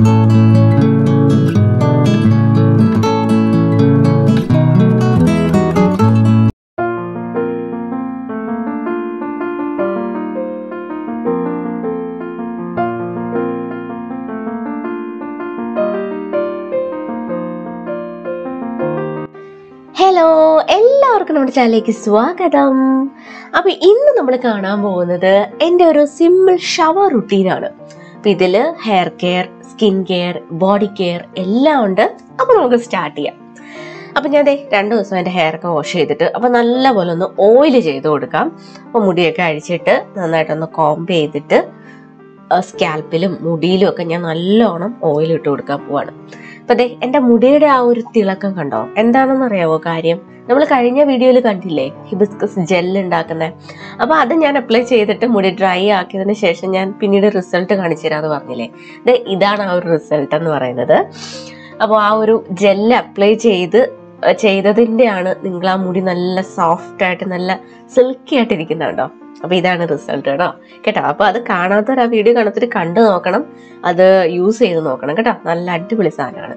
hello എല്ലാവർക്കും നമ്മുടെ ചാനലിലേക്ക് സ്വാഗതം അപ്പൊ ഇന്ന് നമ്മൾ കാണാൻ പോകുന്നത് എൻ്റെ ഒരു സിമ്പിൾ ഷവർ റുട്ടീനാണ് അപ്പൊ ഇതില് hair care skin care body care എല്ലാം ഉണ്ട് അപ്പൊ നമുക്ക് സ്റ്റാർട്ട് ചെയ്യാം അപ്പൊ ഞാൻ ദേ രണ്ടു ദിവസം എൻ്റെ ഹെയർ ഒക്കെ വാഷ് ചെയ്തിട്ട് അപ്പൊ നല്ലപോലെ ഒന്ന് ഓയിൽ ചെയ്ത് കൊടുക്കാം അപ്പൊ മുടിയൊക്കെ അഴിച്ചിട്ട് നന്നായിട്ടൊന്ന് കോംബ് ചെയ്തിട്ട് സ്കാൽപ്പിലും മുടിയിലും ഒക്കെ ഞാൻ നല്ലോണം ഓയിൽ ഇട്ട് കൊടുക്കാൻ പോവാണ് അപ്പൊ ദേ എന്റെ മുടിയുടെ ആ ഒരു തിളക്കം കണ്ടോ എന്താണെന്ന് അറിയാവോ കാര്യം നമ്മൾ കഴിഞ്ഞ വീഡിയോയിൽ കണ്ടില്ലേ ഹിബിസ്കസ് ജെൽ ഉണ്ടാക്കുന്നത് അപ്പൊ അത് ഞാൻ അപ്ലൈ ചെയ്തിട്ട് മുടി ഡ്രൈ ആക്കിയതിന് ശേഷം ഞാൻ പിന്നീട് റിസൾട്ട് കാണിച്ചു തരാമെന്ന് പറഞ്ഞില്ലേ ദേ ഇതാണ് ആ ഒരു റിസൾട്ട് എന്ന് പറയുന്നത് അപ്പോൾ ആ ഒരു ജെല്ല് അപ്ലൈ ചെയ്ത് അഹ് ചെയ്തതിന്റെയാണ് നിങ്ങൾ ആ മുടി നല്ല സോഫ്റ്റ് ആയിട്ട് നല്ല സിൽക്കി ആയിട്ട് ഇരിക്കുന്നുണ്ടോ അപ്പൊ ഇതാണ് റിസൾട്ട് കേട്ടോ കേട്ടോ അപ്പൊ അത് കാണാത്തവർ ആ വീഡിയോ കാണാത്തൊരു കണ്ടു നോക്കണം അത് യൂസ് ചെയ്ത് നോക്കണം കേട്ടോ നല്ല അടിപൊളി സാധനമാണ്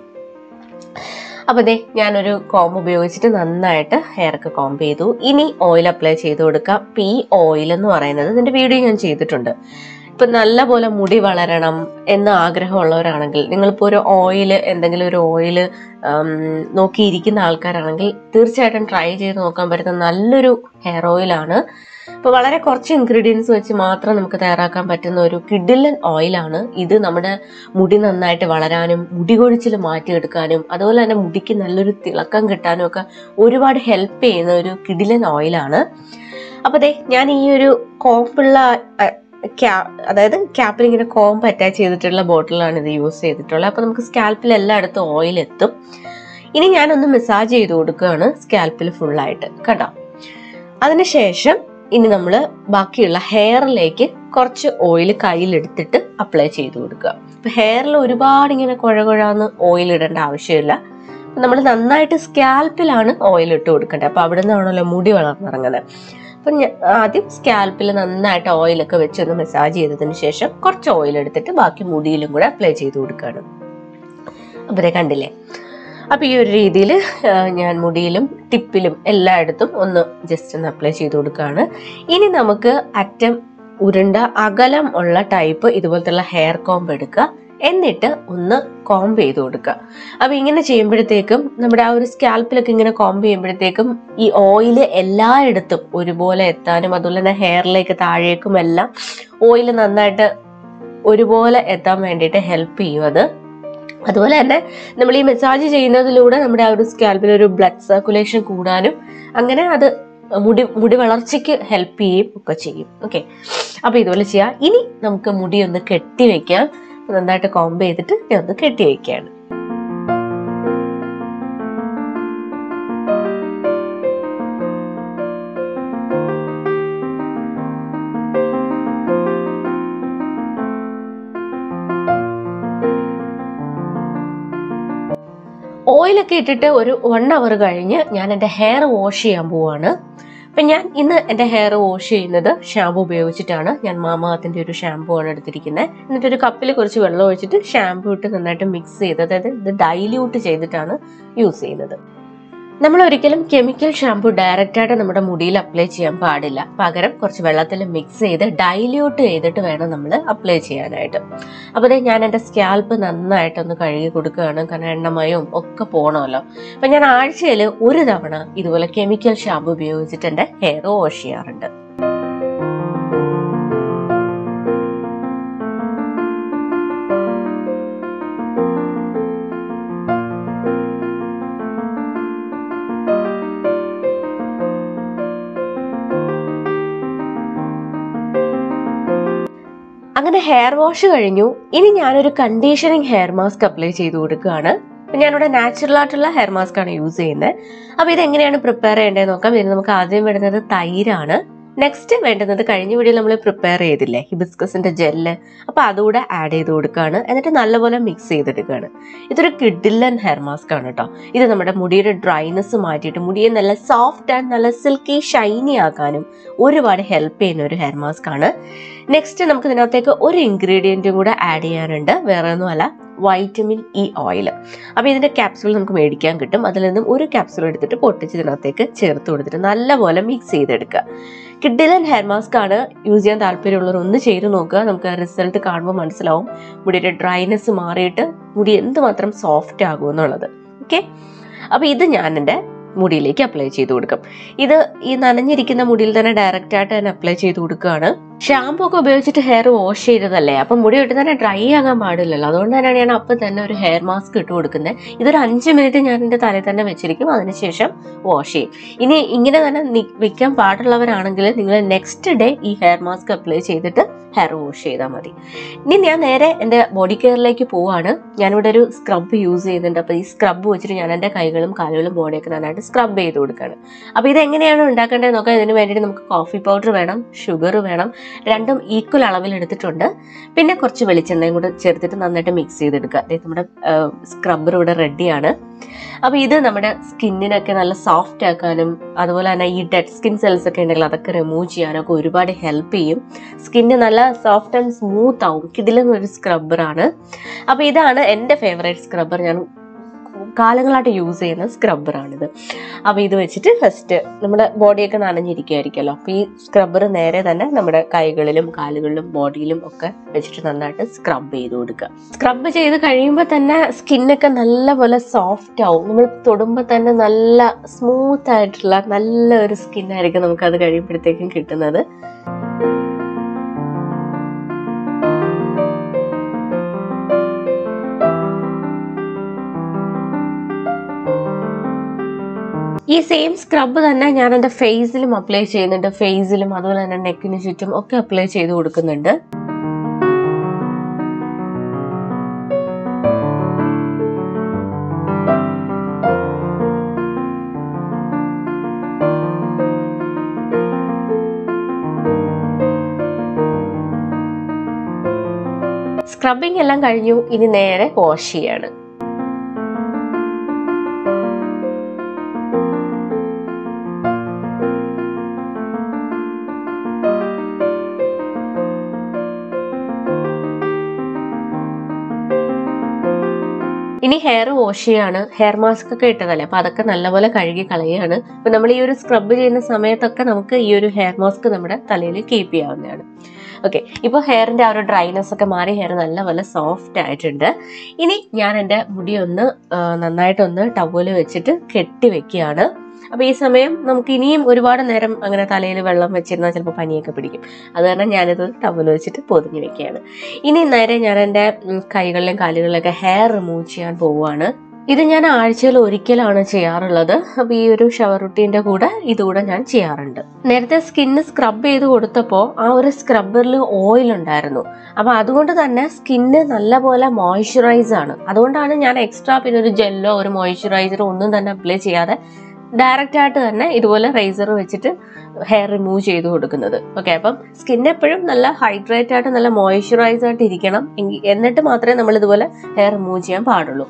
അപ്പൊ ദേ ഞാനൊരു കോംബ് ഉപയോഗിച്ചിട്ട് നന്നായിട്ട് ഹെയർ ഒക്കെ കോംബ് ചെയ്തു ഇനി ഓയിൽ അപ്ലൈ ചെയ്ത് കൊടുക്കാം അപ്പൊ ഈ ഓയിൽ എന്ന് പറയുന്നത് ഇതിന്റെ വീഡിയോ ഞാൻ ചെയ്തിട്ടുണ്ട് ഇപ്പൊ നല്ല പോലെ മുടി വളരണം എന്ന് ആഗ്രഹമുള്ളവരാണെങ്കിൽ നിങ്ങളിപ്പോ ഒരു ഓയിൽ എന്തെങ്കിലും ഒരു ഓയിൽ നോക്കിയിരിക്കുന്ന ആൾക്കാരാണെങ്കിൽ തീർച്ചയായിട്ടും ട്രൈ ചെയ്ത് നോക്കാൻ പറ്റുന്ന നല്ലൊരു ഹെയർ ഓയിലാണ് ഇപ്പൊ വളരെ കുറച്ച് ഇൻഗ്രീഡിയൻസ് വെച്ച് മാത്രം നമുക്ക് തയ്യാറാക്കാൻ പറ്റുന്ന ഒരു കിഡിലൻ ഓയിലാണ് ഇത് നമ്മുടെ മുടി നന്നായിട്ട് വളരാനും മുടി കൊഴിച്ചിൽ മാറ്റിയെടുക്കാനും അതുപോലെ തന്നെ മുടിക്ക് നല്ലൊരു തിളക്കം കിട്ടാനും ഒക്കെ ഒരുപാട് ഹെൽപ്പ് ചെയ്യുന്ന ഒരു കിഡിലൻ ഓയിലാണ് അപ്പൊ ദേ ഞാൻ ഈ ഒരു കോമ്പുള്ള ക്യാ- അതായത് ക്യാപ്പിൽ ഇങ്ങനെ കോമ്പ് അറ്റാച്ച് ചെയ്തിട്ടുള്ള ബോട്ടിലാണ് ഇത് യൂസ് ചെയ്തിട്ടുള്ളത് അപ്പൊ നമുക്ക് സ്കാൽപ്പിൽ എല്ലായിടത്തും ഓയിൽ എത്തും ഇനി ഞാനൊന്ന് മസാജ് ചെയ്ത് കൊടുക്കുകയാണ് സ്കാൽപ്പിൽ ഫുള്ളായിട്ട് കേട്ടോ അതിനുശേഷം ഇനി നമ്മൾ ബാക്കിയുള്ള ഹെയറിലേക്ക് കുറച്ച് ഓയിൽ കയ്യിലെടുത്തിട്ട് അപ്ലൈ ചെയ്ത് കൊടുക്കുക ഇപ്പൊ ഹെയറിൽ ഒരുപാട് ഇങ്ങനെ കുഴ കുഴാന്ന് ഓയിൽ ഇടേണ്ട ആവശ്യമില്ല നമ്മൾ നന്നായിട്ട് സ്കാൽപ്പിലാണ് ഓയിൽ ഇട്ട് കൊടുക്കേണ്ടത് അപ്പൊ അവിടെ നിന്നാണല്ലോ മുടി വളർന്നിറങ്ങുന്നത് അപ്പൊ ഞാൻ ആദ്യം സ്കാൽപ്പിൽ നന്നായിട്ട് ഓയിലൊക്കെ വെച്ച് ഒന്ന് മസാജ് ചെയ്തതിന് ശേഷം കുറച്ച് ഓയിൽ എടുത്തിട്ട് ബാക്കി മുടിയിലും കൂടെ അപ്ലൈ ചെയ്ത് കൊടുക്കുകയാണ് അപ്പൊ ദേ കണ്ടില്ലേ അപ്പൊ ഈ ഒരു രീതിയിൽ ഞാൻ മുടിയിലും ടിപ്പിലും എല്ലായിടത്തും ഒന്ന് ജസ്റ്റ് ഒന്ന് അപ്ലൈ ചെയ്ത് കൊടുക്കുകയാണ് ഇനി നമുക്ക് അറ്റം ഉരുണ്ട അകലം ഉള്ള ടൈപ്പ് ഇതുപോലത്തെ ഹെയർ കോംബ് എടുക്കുക എന്നിട്ട് ഒന്ന് കോംബ് ചെയ്ത് കൊടുക്കുക അപ്പൊ ഇങ്ങനെ ചെയ്യുമ്പോഴത്തേക്കും നമ്മുടെ ആ ഒരു സ്കാൽപ്പിലൊക്കെ ഇങ്ങനെ കോംബ് ചെയ്യുമ്പോഴത്തേക്കും ഈ ഓയിൽ എല്ലായിടത്തും ഒരുപോലെ എത്താനും അതുപോലെ തന്നെ ഹെയറിലേക്ക് താഴേക്കും എല്ലാം ഓയിൽ നന്നായിട്ട് ഒരുപോലെ എത്താൻ വേണ്ടിയിട്ട് ഹെൽപ്പ് ചെയ്യും അത് അതുപോലെ തന്നെ നമ്മൾ ഈ മസാജ് ചെയ്യുന്നതിലൂടെ നമ്മുടെ ആ ഒരു സ്കാൽപ്പിൽ ഒരു ബ്ലഡ് സർക്കുലേഷൻ കൂടാനും അങ്ങനെ അത് മുടി മുടി വളർച്ചയ്ക്ക് ഹെൽപ്പ് ചെയ്യും ഒക്കെ ചെയ്യും ഓക്കെ അപ്പൊ ഇതുപോലെ ചെയ്യാം ഇനി നമുക്ക് മുടി ഒന്ന് കെട്ടി വെക്കാം നന്നായിട്ട് കോംബ് ചെയ്തിട്ട് ഞാൻ ഒന്ന് കെട്ടി വെക്കുകയാണ് ഓയിലൊക്കെ ഇട്ടിട്ട് ഒരു വൺ അവർ കഴിഞ്ഞ് ഞാൻ എൻ്റെ ഹെയർ വാഷ് ചെയ്യാൻ പോവാണ് അപ്പം ഞാൻ ഇന്ന് എൻ്റെ ഹെയർ വാഷ് ചെയ്യുന്നത് ഷാമ്പു ഉപയോഗിച്ചിട്ടാണ് ഞാൻ മാമാത്തിൻ്റെ ഒരു ഷാമ്പു ആണ് എടുത്തിരിക്കുന്നത് എന്നിട്ട് ഒരു കപ്പിൽ കുറച്ച് വെള്ളം ഒഴിച്ചിട്ട് ഷാമ്പു ഇട്ട് നന്നായിട്ട് മിക്സ് ചെയ്ത് അതായത് ഇത് ഡൈല്യൂട്ട് ചെയ്തിട്ടാണ് യൂസ് ചെയ്യുന്നത് നമ്മൾ ഒരിക്കലും കെമിക്കൽ ഷാമ്പു ഡയറക്റ്റ് ആയിട്ട് നമ്മുടെ മുടിയിൽ അപ്ലൈ ചെയ്യാൻ പാടില്ല പകരം കുറച്ച് വെള്ളത്തിൽ മിക്സ് ചെയ്ത് ഡൈല്യൂട്ട് ചെയ്തിട്ട് വേണം നമ്മൾ അപ്ലൈ ചെയ്യാനായിട്ട് അപ്പോൾ ദേ ഞാൻ എൻ്റെ സ്കാൽപ്പ് നന്നായിട്ടൊന്ന് കഴുകി കൊടുക്കുകയാണ് കാരണം എണ്ണമയവും ഒക്കെ പോകണമല്ലോ അപ്പം ഞാൻ ആഴ്ചയിൽ ഒരു തവണ ഇതുപോലെ കെമിക്കൽ ഷാമ്പു ഉപയോഗിച്ചിട്ട് എൻ്റെ ഹെയർ വാഷ് ചെയ്യാറുണ്ട് അങ്ങനെ ഹെയർ വാഷ് കഴിഞ്ഞു ഇനി ഞാനൊരു കണ്ടീഷനിങ് ഹെയർ മാസ്ക് അപ്ലൈ ചെയ്ത് കൊടുക്കുകയാണ് അപ്പൊ ഞാനിവിടെ നാച്ചുറൽ ആയിട്ടുള്ള ഹെയർ മാസ്ക് ആണ് യൂസ് ചെയ്യുന്നത് അപ്പൊ ഇത് എങ്ങനെയാണ് പ്രിപ്പയർ ചെയ്യേണ്ടത് നോക്കാം ഇത് നമുക്ക് ആദ്യം വരുന്നത് തൈരാണ് നെക്സ്റ്റ് വേണ്ടുന്നത് കഴിഞ്ഞ വീഡിയോ നമ്മൾ പ്രിപ്പയർ ചെയ്തില്ലേ ഹിബിസ്കസിന്റെ ജെല്ല് അപ്പൊ അതുകൂടെ ആഡ് ചെയ്ത് കൊടുക്കുകയാണ് എന്നിട്ട് നല്ലപോലെ മിക്സ് ചെയ്തെടുക്കുകയാണ് ഇതൊരു കിഡില്ലൻ ഹെയർ മാസ്ക് ആണ് കേട്ടോ ഇത് നമ്മുടെ മുടിയുടെ ഡ്രൈനെസ് മാറ്റിയിട്ട് മുടിയെ നല്ല സോഫ്റ്റ് ആൻഡ് നല്ല സിൽക്കി ഷൈനി ആക്കാനും ഒരുപാട് ഹെൽപ്പ് ചെയ്യുന്ന ഒരു ഹെയർ മാസ്ക് ആണ് നെക്സ്റ്റ് നമുക്ക് ഇതിനകത്തേക്ക് ഒരു ഇൻഗ്രീഡിയൻറ്റും കൂടെ ആഡ് ചെയ്യാനുണ്ട് വേറെ ഒന്നുമല്ല വൈറ്റമിൻ ഇ ഓയിൽ അപ്പോൾ ഇതിന്റെ ക്യാപ്സ്യൂൾ നമുക്ക് മേടിക്കാൻ കിട്ടും അതിൽ നിന്നും ഒരു ക്യാപ്സ്യൂൾ എടുത്തിട്ട് പൊട്ടിച്ച് ഇതിനകത്തേക്ക് ചേർത്ത് കൊടുത്തിട്ട് നല്ലപോലെ മിക്സ് ചെയ്തെടുക്കുക കിഡിലൻ ഹെയർ മാസ്ക് ആണ് യൂസ് ചെയ്യാൻ താല്പര്യമുള്ളവർ ഒന്ന് ചെയ്ത് നോക്കുക നമുക്ക് റിസൾട്ട് കാണുമ്പോൾ മനസ്സിലാവും മുടിയുടെ ഡ്രൈനെസ് മാറിയിട്ട് മുടി എന്തുമാത്രം സോഫ്റ്റ് ആകും എന്നുള്ളത് ഓക്കെ അപ്പോൾ ഇത് ഞാൻ എൻ്റെ മുടിയിലേക്ക് അപ്ലൈ ചെയ്ത് കൊടുക്കും ഇത് ഈ നനഞ്ഞിരിക്കുന്ന മുടിയിൽ തന്നെ ഡയറക്റ്റ് ആയിട്ട് തന്നെ അപ്ലൈ ചെയ്ത് കൊടുക്കുകയാണ് ഷാമ്പു ഒക്കെ ഉപയോഗിച്ചിട്ട് ഹെയർ വാഷ് ചെയ്തതല്ലേ അപ്പം മുടി ഇട്ട് തന്നെ ഡ്രൈ ആകാൻ പാടില്ലല്ലോ അതുകൊണ്ട് തന്നെയാണ് ഞാൻ അപ്പം തന്നെ ഒരു ഹെയർ മാസ്ക് ഇട്ട് കൊടുക്കുന്നത് ഇതൊരു അഞ്ച് മിനിറ്റ് ഞാൻ എൻ്റെ തലയിൽ തന്നെ വെച്ചിരിക്കും അതിനുശേഷം വാഷ് ചെയ്യും ഇനി ഇങ്ങനെ തന്നെ നി- വെക്കാൻ പാടുള്ളവരാണെങ്കിൽ നിങ്ങൾ നെക്സ്റ്റ് ഡേ ഈ ഹെയർ മാസ്ക് അപ്ലൈ ചെയ്തിട്ട് ഹെയർ വാഷ് ചെയ്താൽ മതി ഇനി ഞാൻ നേരെ എൻ്റെ ബോഡി കെയറിലേക്ക് പോവാണ് ഞാനിവിടെ ഒരു സ്ക്രബ് യൂസ് ചെയ്യുന്നുണ്ട് അപ്പോൾ ഈ സ്ക്രബ് വെച്ചിട്ട് ഞാൻ എൻ്റെ കൈകളും കാലുകളും ബോഡിയൊക്കെ നന്നായിട്ട് സ്ക്രബ് ചെയ്ത് കൊടുക്കുകയാണ് അപ്പോൾ ഇത് എങ്ങനെയാണ് ഉണ്ടാക്കേണ്ടത് നോക്കാം ഇതിന് വേണ്ടിയിട്ട് നമുക്ക് കോഫി പൗഡർ വേണം ഷുഗർ വേണം രണ്ടും ഈക്വൽ അളവിൽ എടുത്തിട്ടുണ്ട് പിന്നെ കുറച്ച് വെളിച്ചെണ്ണയും കൂടെ ചേർത്തിട്ട് നന്നായിട്ട് മിക്സ് ചെയ്തെടുക്കുക ദേ നമ്മുടെ സ്ക്രബ്ബർ ഇവിടെ റെഡിയാണ് അപ്പോൾ ഇത് നമ്മുടെ സ്കിന്നിനൊക്കെ നല്ല സോഫ്റ്റ് ആക്കാനും അതുപോലെ തന്നെ ഈ ഡെഡ് സ്കിൻ സെൽസ് ഒക്കെ ഉണ്ടെങ്കിൽ അതൊക്കെ റിമൂവ് ചെയ്യാനൊക്കെ ഒരുപാട് ഹെൽപ്പ് ചെയ്യും സ്കിന്ന് നല്ല സോഫ്റ്റ് ആൻഡ് സ്മൂത്ത് ആവും ഇതിലും ഒരു സ്ക്രബ്ബറാണ് അപ്പോൾ ഇതാണ് എൻ്റെ ഫേവറേറ്റ് സ്ക്രബ്ബർ ഞാൻ കാലങ്ങളായിട്ട് യൂസ് ചെയ്യുന്ന സ്ക്രബ്ബറാണിത് അപ്പോൾ ഇത് വെച്ചിട്ട് ഫസ്റ്റ് നമ്മുടെ ബോഡിയൊക്കെ നനഞ്ഞിരിക്കുമായിരിക്കുമല്ലോ അപ്പോൾ ഈ സ്ക്രബ്ബർ നേരെ തന്നെ നമ്മുടെ കൈകളിലും കാലുകളിലും ബോഡിയിലും ഒക്കെ വെച്ചിട്ട് നന്നായിട്ട് സ്ക്രബ് ചെയ്ത് കൊടുക്കുക സ്ക്രബ് ചെയ്ത് കഴിയുമ്പോൾ തന്നെ സ്കിന്നൊക്കെ നല്ലപോലെ സോഫ്റ്റ് ആവും നമ്മൾ തൊടുമ്പോൾ തന്നെ നല്ല സ്മൂത്ത് ആയിട്ടുള്ള നല്ല ഒരു സ്കിന്നായിരിക്കും നമുക്ക് അത് കഴിയുമ്പോഴത്തേക്കും കിട്ടുന്നത് ഈ സെയിം സ്ക്രബ് തന്നെ ഞാൻ എൻ്റെ ഫേസിലും അപ്ലൈ ചെയ്യുന്നുണ്ട് ഫേസിലും അതുപോലെ തന്നെ നെക്കിന് ചുറ്റും ഒക്കെ അപ്ലൈ ചെയ്ത് കൊടുക്കുന്നുണ്ട് സ്ക്രബിംഗ് എല്ലാം കഴിഞ്ഞു ഇനി നേരെ വാഷ് ചെയ്യാണ് ഇനി ഹെയർ വാഷ് ചെയ്യാണ് ഹെയർ മാസ്ക് ഒക്കെ ഇട്ടതല്ലേ അപ്പൊ അതൊക്കെ നല്ലപോലെ കഴുകി കളയാണ് അപ്പൊ നമ്മൾ ഈ ഒരു സ്ക്രബ് ചെയ്യുന്ന സമയത്തൊക്കെ നമുക്ക് ഈ ഒരു ഹെയർ മാസ്ക് നമ്മുടെ തലയിൽ കീപ്പ് ചെയ്യാവുന്നതാണ് ഓക്കെ ഇപ്പോൾ ഹെയറിന്റെ ആ ഒരു ഡ്രൈനെസ് ഒക്കെ മാറി ഹെയർ നല്ലപോലെ സോഫ്റ്റ് ആയിട്ടുണ്ട് ഇനി ഞാൻ എൻ്റെ മുടി ഒന്ന് ആ, നന്നായിട്ടൊന്ന് ടവല് വെച്ചിട്ട് കെട്ടി വെക്കുകയാണ് അപ്പോൾ ഈ സമയം നമുക്ക് ഇനിയും ഒരുപാട് നേരം അങ്ങനെ തലയിൽ വെള്ളം വെച്ചിരുന്നാൽ ചിലപ്പോൾ പനിയൊക്കെ പിടിക്കും അത് കാരണം ഞാനിത് ടവൽ വെച്ചിട്ട് പൊതിഞ്ഞ് വെക്കുകയാണ് ഇനി നേരെ ഞാൻ എൻ്റെ ഉം, കൈകളിലെയും കാലുകളിലൊക്കെ ഹെയർ റിമൂവ് ചെയ്യാൻ പോവുകയാണ് ഇത് ഞാൻ ആഴ്ചയിൽ ഒരിക്കലാണ് ചെയ്യാറുള്ളത് അപ്പോൾ ഈ ഒരു ഷവർ റുട്ടീൻ്റെ കൂടെ ഇതുകൂടെ ഞാൻ ചെയ്യാറുണ്ട് നേരത്തെ സ്കിന്ന് സ്ക്രബ് ചെയ്ത് കൊടുത്തപ്പോൾ ആ ഒരു സ്ക്രബ്ബറിൽ ഓയിൽ ഉണ്ടായിരുന്നു അപ്പോൾ അതുകൊണ്ട് തന്നെ സ്കിന്ന് നല്ലപോലെ മോയ്സ്ചറൈസ് ആണ് അതുകൊണ്ടാണ് ഞാൻ എക്സ്ട്രാ പിന്നെ ഒരു ജെല്ലോ ഒരു മോയ്സ്ചറൈസറോ ഒന്നും തന്നെ അപ്ലൈ ചെയ്യാതെ ഡയറക്റ്റ് ആയിട്ട് തന്നെ ഇതുപോലെ റേസർ വെച്ചിട്ട് ഹെയർ റിമൂവ് ചെയ്ത് കൊടുക്കുന്നത് ഓക്കെ അപ്പം സ്കിൻ എപ്പോഴും നല്ല ഹൈഡ്രേറ്റ് ആയിട്ട് നല്ല മോയ്സ്ചറൈസ് ആയിട്ട് ഇരിക്കണം എങ്കി- എന്നിട്ട് മാത്രമേ നമ്മൾ ഇതുപോലെ ഹെയർ റിമൂവ് ചെയ്യാൻ പാടുള്ളൂ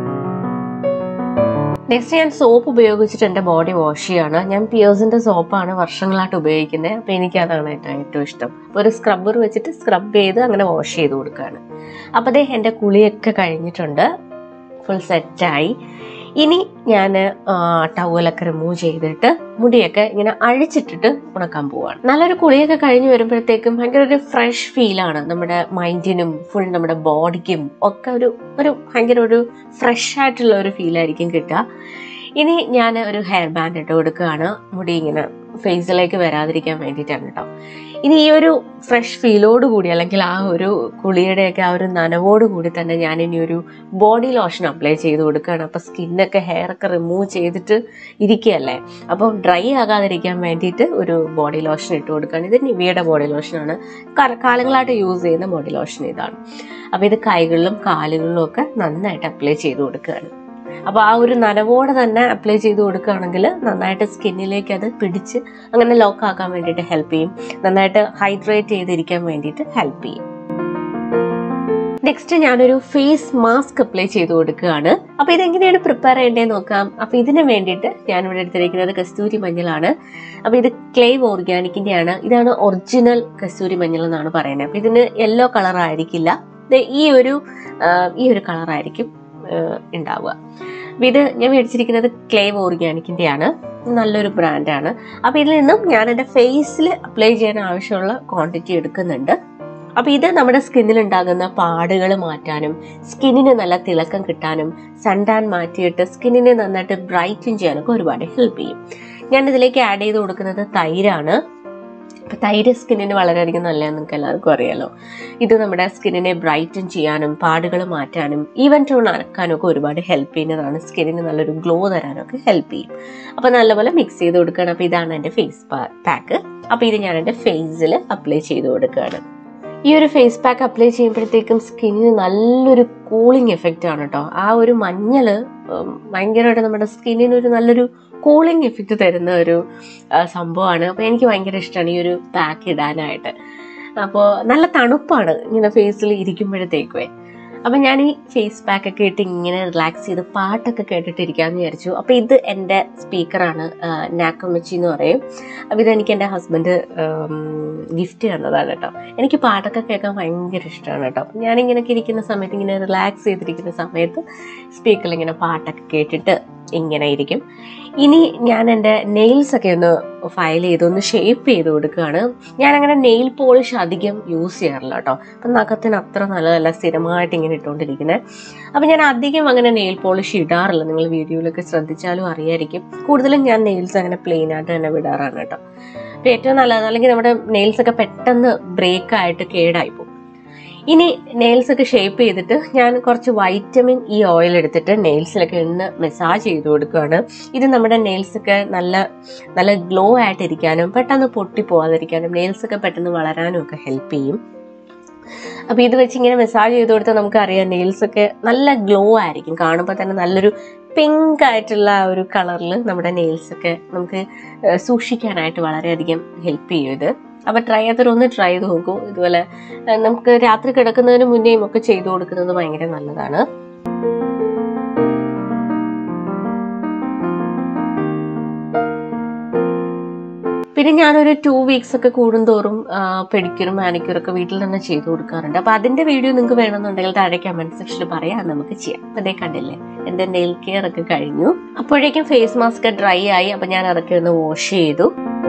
നെക്സ്റ്റ് ഞാൻ സോപ്പ് ഉപയോഗിച്ചിട്ട് എൻ്റെ ബോഡി വാഷ് ചെയ്യാണ് ഞാൻ പിയേഴ്സിൻ്റെ സോപ്പാണ് വർഷങ്ങളായിട്ട് ഉപയോഗിക്കുന്നത് അപ്പോൾ എനിക്ക് അതാണ് ഏറ്റവും ഏറ്റവും ഇഷ്ടം അപ്പോൾ ഒരു സ്ക്രബ്ബർ വെച്ചിട്ട് സ്ക്രബ് ചെയ്ത് അങ്ങനെ വാഷ് ചെയ്ത് കൊടുക്കുകയാണ് അപ്പോൾ അതേ എൻ്റെ കുളിയൊക്കെ കഴിഞ്ഞിട്ടുണ്ട് ഫുൾ സെറ്റായി ഇനി ഞാൻ ടവലൊക്കെ റിമൂവ് ചെയ്തിട്ട് മുടിയൊക്കെ ഇങ്ങനെ അഴിച്ചിട്ടിട്ട് ഉണക്കാൻ പോവാണ് നല്ലൊരു കുളിയൊക്കെ കഴിഞ്ഞ് വരുമ്പോഴത്തേക്കും ഭയങ്കര ഒരു ഫ്രഷ് ഫീലാണ് നമ്മുടെ മൈൻഡിനും ഫുൾ നമ്മുടെ ബോഡിക്കും ഒക്കെ ഒരു ഒരു ഭയങ്കര ഒരു ഫ്രഷ് ആയിട്ടുള്ള ഒരു ഫീലായിരിക്കും കിട്ടുക ഇനി ഞാൻ ഒരു ഹെയർ ബാൻഡ് ഇട്ട് കൊടുക്കുകയാണ് മുടി ഇങ്ങനെ ഫേസിലേക്ക് വരാതിരിക്കാൻ വേണ്ടിയിട്ടാണ് കേട്ടോ ഇനി ഈ ഒരു ഫ്രഷ് ഫീലോട് കൂടി അല്ലെങ്കിൽ ആ ഒരു കുളിയുടെയൊക്കെ ആ ഒരു നനവോട് കൂടി തന്നെ ഞാൻ ഇനി ഒരു ബോഡി ലോഷൻ അപ്ലൈ ചെയ്ത് കൊടുക്കുകയാണ് അപ്പോൾ സ്കിന്നൊക്കെ ഹെയർ ഒക്കെ റിമൂവ് ചെയ്തിട്ട് ഇരിക്കുകയല്ലേ അപ്പോൾ ഡ്രൈ ആകാതിരിക്കാൻ വേണ്ടിയിട്ട് ഒരു ബോഡി ലോഷൻ ഇട്ട് കൊടുക്കുകയാണ് ഇത് നിവിയുടെ ബോഡി ലോഷനാണ് കാല- കാലങ്ങളായിട്ട് യൂസ് ചെയ്യുന്ന ബോഡി ലോഷൻ ഇതാണ് അപ്പോൾ ഇത് കൈകളിലും കാലുകളിലും ഒക്കെ നന്നായിട്ട് അപ്ലൈ ചെയ്ത് കൊടുക്കുകയാണ് അപ്പോൾ ആ ഒരു നനവോടെ തന്നെ അപ്ലൈ ചെയ്ത് കൊടുക്കുകയാണെങ്കിൽ നന്നായിട്ട് സ്കിന്നിലേക്ക് അത് പിടിച്ച് അങ്ങനെ ലോക്ക് ആക്കാൻ വേണ്ടിയിട്ട് ഹെൽപ്പ് ചെയ്യും നന്നായിട്ട് ഹൈഡ്രേറ്റ് ചെയ്തിരിക്കാൻ വേണ്ടിയിട്ട് ഹെൽപ്പ് ചെയ്യും നെക്സ്റ്റ് ഞാനൊരു ഫേസ് മാസ്ക് അപ്ലൈ ചെയ്ത് കൊടുക്കുകയാണ് അപ്പൊ ഇതെങ്ങനെയാണ് പ്രിപ്പയർ ചെയ്യേണ്ടതെന്ന് നോക്കാം അപ്പൊ ഇതിന് വേണ്ടിയിട്ട് ഞാൻ ഇവിടെ എടുത്തിരിക്കുന്നത് കസ്തൂരി മഞ്ഞളാണ് അപ്പൊ ഇത് ക്ലേവ് ഓർഗാനിക്കിന്റെ ആണ് ഇതാണ് ഒറിജിനൽ കസ്തൂരി മഞ്ഞൾ എന്നാണ് പറയുന്നത് അപ്പൊ ഇതിന് യെല്ലോ കളർ ആയിരിക്കില്ല ദേ ഈ ഒരു ആ, ഈ ഒരു കളറായിരിക്കും ഉണ്ടാവുക അപ്പോൾ ഇത് ഞാൻ മേടിച്ചിരിക്കുന്നത് ക്ലേവ് ഓർഗാനിക്കിൻ്റെ ആണ് നല്ലൊരു ബ്രാൻഡാണ് അപ്പോൾ ഇതിൽ നിന്നും ഞാൻ എൻ്റെ ഫേസിൽ അപ്ലൈ ചെയ്യാൻ ആവശ്യമുള്ള ക്വാണ്ടിറ്റി എടുക്കുന്നുണ്ട് അപ്പോൾ ഇത് നമ്മുടെ സ്കിന്നിൽ ഉണ്ടാകുന്ന പാടുകൾ മാറ്റാനും സ്കിന്നിന് നല്ല തിളക്കം കിട്ടാനും സൺടാൻ മാറ്റിയിട്ട് സ്കിന്നിനെ നന്നായിട്ട് ബ്രൈറ്റൻ ചെയ്യാനൊക്കെ ഒരുപാട് ഹെൽപ്പ് ചെയ്യും ഞാൻ ഇതിലേക്ക് ആഡ് ചെയ്ത് കൊടുക്കുന്നത് തൈരാണ് അപ്പോൾ തൈര് സ്കിന്നിന് വളരെയധികം നല്ലതെന്ന് നിങ്ങൾക്ക് എല്ലാവർക്കും അറിയാലോ ഇത് നമ്മുടെ സ്കിന്നിനെ ബ്രൈറ്റൻ ചെയ്യാനും പാടുകൾ മാറ്റാനും ഈവൻ ടോൺ അനക്കാനും ഒക്കെ ഒരുപാട് ഹെൽപ്പ് ചെയ്യുന്നതാണ് സ്കിന്നിന് നല്ലൊരു ഗ്ലോ തരാനൊക്കെ ഹെൽപ്പ് ചെയ്യും അപ്പോൾ നല്ലപോലെ മിക്സ് ചെയ്ത് കൊടുക്കുകയാണ് അപ്പോൾ ഇതാണ് എൻ്റെ ഫേസ് പാക്ക് അപ്പോൾ ഇത് ഞാൻ എൻ്റെ ഫേസിൽ അപ്ലൈ ചെയ്ത് കൊടുക്കുകയാണ് ഈ ഒരു ഫേസ് പാക്ക് അപ്ലൈ ചെയ്യുമ്പോഴത്തേക്കും സ്കിന്നിന് നല്ലൊരു കൂളിംഗ് എഫക്റ്റ് ആണ് കേട്ടോ ആ ഒരു മഞ്ഞൾ ഭയങ്കരമായിട്ട് നമ്മുടെ സ്കിന്നിന് ഒരു നല്ലൊരു കൂളിംഗ് എഫക്റ്റ് തരുന്ന ഒരു ആ, സംഭവമാണ് അപ്പോൾ എനിക്ക് ഭയങ്കര ഇഷ്ടമാണ് ഈ ഒരു പാക്ക് ഇടാനായിട്ട് അപ്പോൾ നല്ല തണുപ്പാണ് ഇങ്ങനെ ഫേസിൽ ഇരിക്കുമ്പോഴത്തേക്കുവേ അപ്പം ഞാൻ ഈ ഫേസ് പാക്ക് ഒക്കെ ഇട്ട് ഇങ്ങനെ റിലാക്സ് ചെയ്ത് പാട്ടൊക്കെ കേട്ടിട്ടിരിക്കാമെന്ന് വിചാരിച്ചു അപ്പോൾ ഇത് എൻ്റെ സ്പീക്കറാണ് നാക്കമ്മച്ചി എന്ന് പറയും അപ്പോൾ ഇതെനിക്ക് എൻ്റെ ഹസ്ബൻഡ് ഗിഫ്റ്റ് തന്നതാണ് കേട്ടോ എനിക്ക് പാട്ടൊക്കെ കേൾക്കാൻ ഭയങ്കര ഇഷ്ടമാണ് കേട്ടോ അപ്പം ഞാനിങ്ങനെയൊക്കെ ഇരിക്കുന്ന സമയത്ത് ഇങ്ങനെ റിലാക്സ് ചെയ്തിരിക്കുന്ന സമയത്ത് സ്പീക്കറിൽ ഇങ്ങനെ പാട്ടൊക്കെ കേട്ടിട്ട് ഇങ്ങനെ ഇരിക്കും ഇനി ഞാൻ എൻ്റെ നെയിൽസ് ഒക്കെ ഒന്ന് ഫയൽ ചെയ്ത് ഒന്ന് ഷേപ്പ് ചെയ്ത് കൊടുക്കുകയാണ് ഞാൻ അങ്ങനെ നെയിൽ പോളിഷ് അധികം യൂസ് ചെയ്യാറില്ല കേട്ടോ അപ്പം നഖത്തിന് അത്ര നല്ലതല്ല സ്ഥിരമായിട്ട് ഇങ്ങനെ ഇട്ടുകൊണ്ടിരിക്കുന്നത് അപ്പം ഞാൻ അധികം അങ്ങനെ നെയിൽ പോളിഷ് ഇടാറില്ല നിങ്ങൾ വീഡിയോയിലൊക്കെ ശ്രദ്ധിച്ചാലും അറിയായിരിക്കും കൂടുതലും ഞാൻ നെയിൽസ് അങ്ങനെ പ്ലെയിൻ ആയിട്ട് തന്നെ വിടാറാണ് കേട്ടോ അപ്പം ഏറ്റവും നല്ലത് അല്ലെങ്കിൽ നമ്മുടെ നെയിൽസ് ഒക്കെ പെട്ടെന്ന് ബ്രേക്ക് ആയിട്ട് കേടായി പോകും ഇനി നെയിൽസ് ഒക്കെ ഷേപ്പ് ചെയ്തിട്ട് ഞാൻ കുറച്ച് വൈറ്റമിൻ ഇ ഓയിൽ എടുത്തിട്ട് നെയിൽസിലൊക്കെ ഒന്ന് മസാജ് ചെയ്ത് കൊടുക്കുകയാണ് ഇത് നമ്മുടെ നെയിൽസ് ഒക്കെ നല്ല നല്ല ഗ്ലോ ആയിട്ടിരിക്കാനും പെട്ടെന്ന് പൊട്ടി പോവാതിരിക്കാനും നെയിൽസ് ഒക്കെ പെട്ടെന്ന് വളരാനും ഒക്കെ ഹെൽപ്പ് ചെയ്യും അപ്പോൾ ഇത് വെച്ച് ഇങ്ങനെ മസാജ് ചെയ്ത് കൊടുത്താൽ നമുക്കറിയാം നെയിൽസ് ഒക്കെ നല്ല ഗ്ലോ ആയിരിക്കും കാണുമ്പോൾ തന്നെ നല്ലൊരു പിങ്ക് ആയിട്ടുള്ള ആ ഒരു കളറിൽ നമ്മുടെ നെയിൽസ് ഒക്കെ നമുക്ക് ഏഹ്, സൂക്ഷിക്കാനായിട്ട് വളരെയധികം ഹെൽപ്പ് ചെയ്യും ഇത് അപ്പോൾ ട്രൈ ചെയ്യാത്തവരൊന്ന് ട്രൈ ചെയ്ത് നോക്കൂ ഇതുപോലെ ഏഹ്, നമുക്ക് രാത്രി കിടക്കുന്നതിന് മുന്നേയും ഒക്കെ ചെയ്തു കൊടുക്കുന്നത് ഭയങ്കര നല്ലതാണ് പിന്നെ ഞാനൊരു ടു വീക്സ് ഒക്കെ കൂടുന്തോറും പെഡിക്യൂറും മാനിക്യൂറും ഒക്കെ വീട്ടിൽ തന്നെ ചെയ്തു കൊടുക്കാറുണ്ട് അപ്പൊ അതിന്റെ വീഡിയോ നിങ്ങൾക്ക് വേണമെന്നുണ്ടെങ്കിൽ താഴെ കമന്റ് സെക്ഷനിൽ പറയാം അത് നമുക്ക് ചെയ്യാം അപ്പൊ അതേ കണ്ടില്ലേ എന്റെ നെയിൽ കെയർ ഒക്കെ കഴിഞ്ഞു അപ്പോഴേക്കും ഫേസ് മാസ്ക് ഡ്രൈ ആയി അപ്പൊ ഞാൻ അതൊക്കെ ഒന്ന് വാഷ് ചെയ്തു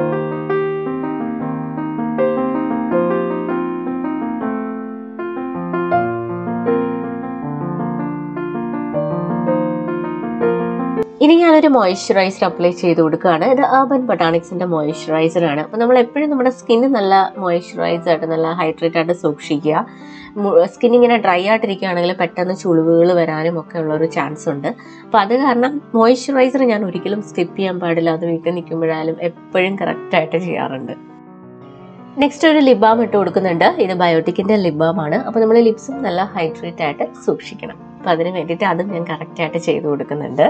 ഇനി ഞാനൊരു മോയ്സ്ചറൈസർ അപ്ലൈ ചെയ്ത് കൊടുക്കുകയാണ് ഇത് അർബൻ ബൊട്ടാണിക്സിന്റെ മോയ്സ്ചറൈസർ ആണ് അപ്പോൾ നമ്മൾ എപ്പോഴും നമ്മുടെ സ്കിന്ന് നല്ല മോയ്സ്ചറൈസ് ആയിട്ട് നല്ല ഹൈഡ്രേറ്റ് ആയിട്ട് സൂക്ഷിക്കുക സ്കിൻ ഇങ്ങനെ ഡ്രൈ ആയിട്ടിരിക്കുകയാണെങ്കിൽ പെട്ടെന്ന് ചുളിവുകൾ വരാനും ഒക്കെ ഉള്ള ഒരു ചാൻസ് ഉണ്ട് അപ്പോൾ അത് കാരണം മോയ്സ്ചറൈസർ ഞാൻ ഒരിക്കലും സ്കിപ്പ് ചെയ്യാൻ പാടില്ല അത് വീട്ടിൽ നിൽക്കുമ്പോഴായാലും എപ്പോഴും കറക്റ്റായിട്ട് ചെയ്യാറുണ്ട് നെക്സ്റ്റ് ഒരു ലിബാം ഇട്ട് കൊടുക്കുന്നുണ്ട് ഇത് ബയോട്ടിക്കിന്റെ ലിബാം ആണ് അപ്പോൾ നമ്മൾ ലിപ്സും നല്ല ഹൈഡ്രേറ്റ് ആയിട്ട് സൂക്ഷിക്കണം അപ്പോൾ അതിന് വേണ്ടിയിട്ട് അതും ഞാൻ കറക്റ്റായിട്ട് ചെയ്ത് കൊടുക്കുന്നുണ്ട്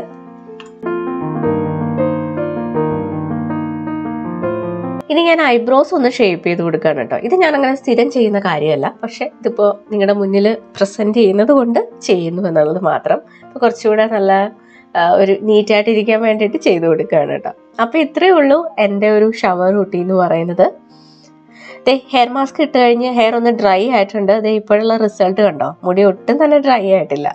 ഇനി ഞാൻ ഐബ്രോസ് ഒന്ന് ഷേപ്പ് ചെയ്ത് കൊടുക്കുകയാണ് കേട്ടോ ഇത് ഞാൻ അങ്ങനെ സ്ഥിരം ചെയ്യുന്ന കാര്യമല്ല പക്ഷെ ഇതിപ്പോൾ നിങ്ങളുടെ മുന്നിൽ പ്രസന്റ് ചെയ്യുന്നത് കൊണ്ട് ചെയ്യുന്നു എന്നുള്ളത് മാത്രം അപ്പോൾ കുറച്ചുകൂടെ നല്ല ആ, ഒരു നീറ്റായിട്ട് ഇരിക്കാൻ വേണ്ടിയിട്ട് ചെയ്തു കൊടുക്കുകയാണ് കേട്ടോ അപ്പോൾ ഇത്രയേ ഉള്ളൂ എൻ്റെ ഒരു ഷവർ റൂട്ടീൻ എന്ന് പറയുന്നത് ദേ ഹെയർ മാസ്ക് ഇട്ട് കഴിഞ്ഞ് ഹെയർ ഒന്ന് ഡ്രൈ ആയിട്ടുണ്ട് ദേ ഇപ്പോഴുള്ള റിസൾട്ട് കണ്ടോ മുടി ഒട്ടും തന്നെ ഡ്രൈ ആയിട്ടില്ല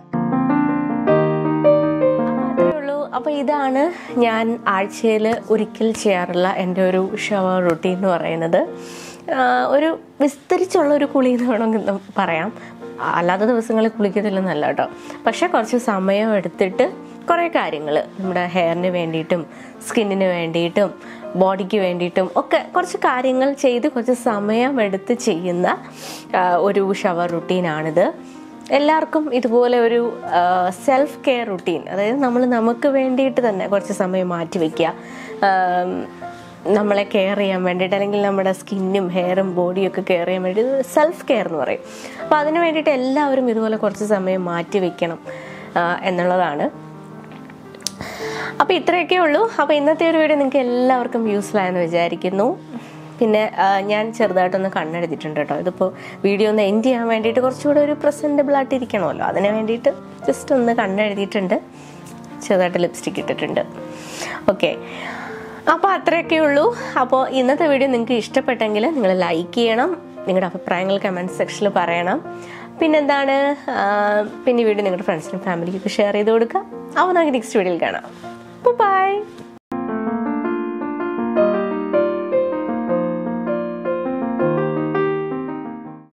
അത്രേ ഉള്ളൂ അപ്പോൾ ഇതാണ് ഞാൻ ആഴ്ചയിൽ ഒരിക്കൽ ചെയ്യാറുള്ള എൻ്റെ ഒരു ഷവർ റൂട്ടീൻ എന്ന് പറയുന്നത് ആഹ് ഒരു വിസ്തരിച്ചുള്ള ഒരു കുളി എന്ന് വേണമെങ്കിൽ നം- പറയാം അല്ലാത്ത ദിവസങ്ങളിൽ കുളിക്കത്തില്ലെന്നല്ല കേട്ടോ പക്ഷെ കുറച്ച് സമയം എടുത്തിട്ട് കുറേ കാര്യങ്ങൾ നമ്മുടെ ഹെയറിന് വേണ്ടിയിട്ടും സ്കിന്നിന് വേണ്ടിയിട്ടും ബോഡിക്ക് വേണ്ടിയിട്ടും ഒക്കെ കുറച്ച് കാര്യങ്ങൾ ചെയ്ത് കുറച്ച് സമയം എടുത്ത് ചെയ്യുന്ന ആഹ് ഒരു ഷവർ റുട്ടീനാണിത് എല്ലാവർക്കും ഇതുപോലെ ഒരു സെൽഫ് കെയർ റുട്ടീൻ അതായത് നമ്മൾ നമുക്ക് വേണ്ടിയിട്ട് തന്നെ കുറച്ച് സമയം മാറ്റി വയ്ക്കുക ആം, നമ്മളെ കെയർ ചെയ്യാൻ വേണ്ടിയിട്ട് അല്ലെങ്കിൽ നമ്മുടെ സ്കിന്നും ഹെയറും ബോഡിയും ഒക്കെ കെയർ ചെയ്യാൻ വേണ്ടി സെൽഫ് കെയർ എന്ന് പറയും അപ്പോൾ അതിന് വേണ്ടിയിട്ട് എല്ലാവരും ഇതുപോലെ കുറച്ച് സമയം മാറ്റി വെക്കണം ആ, എന്നുള്ളതാണ് അപ്പോൾ ഇത്രയൊക്കെ ഉള്ളൂ അപ്പോൾ ഇന്നത്തെ ഒരു വീഡിയോ നിങ്ങൾക്ക് എല്ലാവർക്കും യൂസ്ഫുൾ ആയെന്ന് വിചാരിക്കുന്നു പിന്നെ ആ, ഞാൻ ചെറുതായിട്ടൊന്ന് കണ്ണെഴുതിയിട്ടുണ്ട് കേട്ടോ ഇതിപ്പോൾ വീഡിയോ ഒന്ന് എൻഡ് ചെയ്യാൻ വേണ്ടിയിട്ട് കുറച്ചുകൂടെ ഒരു പ്രസൻറ്റബിൾ ആയിട്ട് ഇരിക്കണമല്ലോ അതിന് വേണ്ടിയിട്ട് ജസ്റ്റ് ഒന്ന് കണ്ണെഴുതിയിട്ടുണ്ട് ചെറുതായിട്ട് ലിപ്സ്റ്റിക് ഇട്ടിട്ടുണ്ട് ഓക്കെ അപ്പോൾ അത്രയൊക്കെ ഉള്ളൂ അപ്പോൾ ഇന്നത്തെ വീഡിയോ നിങ്ങൾക്ക് ഇഷ്ടപ്പെട്ടെങ്കിൽ നിങ്ങൾ ലൈക്ക് ചെയ്യണം നിങ്ങളുടെ അഭിപ്രായങ്ങൾ കമൻറ്റ് സെക്ഷനിൽ പറയണം പിന്നെന്താണ് ആ, പിന്നെ ഈ വീഡിയോ നിങ്ങളുടെ ഫ്രണ്ട്സിനും ഫാമിലിക്കൊക്കെ ഷെയർ ചെയ്ത് കൊടുക്കുക അപ്പോൾ നമുക്ക് നെക്സ്റ്റ് വീഡിയോയിൽ കാണാം ബൈ